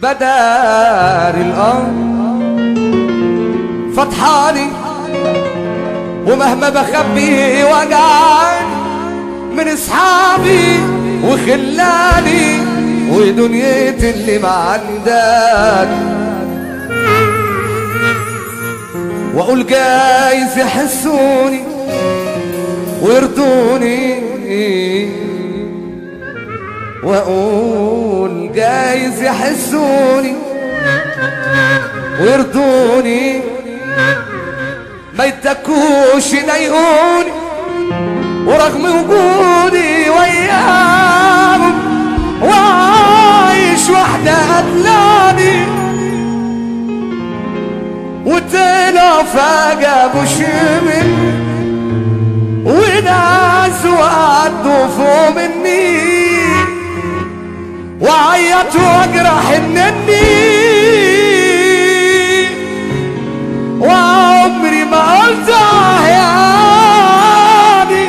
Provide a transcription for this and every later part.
بدار الأرض فتحاني ومهما بخبي وجعان من اصحابي وخلاني ودنيتي اللي معندان واقول جايز يحسوني ويرضوني واقول جايز يحسوني ويرضوني ما يتكوش يضايقوني ورغم وجودي وياهم وعايش وحدة قتلاني وطلع فجأة بشمل وناس وقعدوا فوق مني وعيط واجرح النني وعمري ما قلت عياني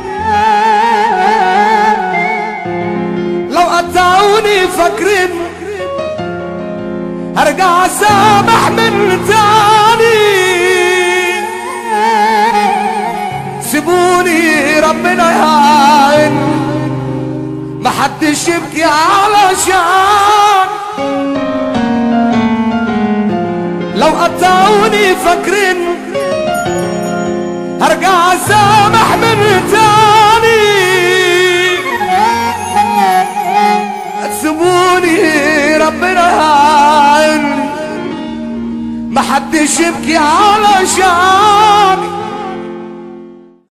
لو قطعوني فاكرين هرجع اسامح من تاني سيبوني ربنا يعين محدش يبكي علشان لو قطعوني فاكرين هرجع اسامح من تاني سيبوني ربنا يعين محدش يبكي علشان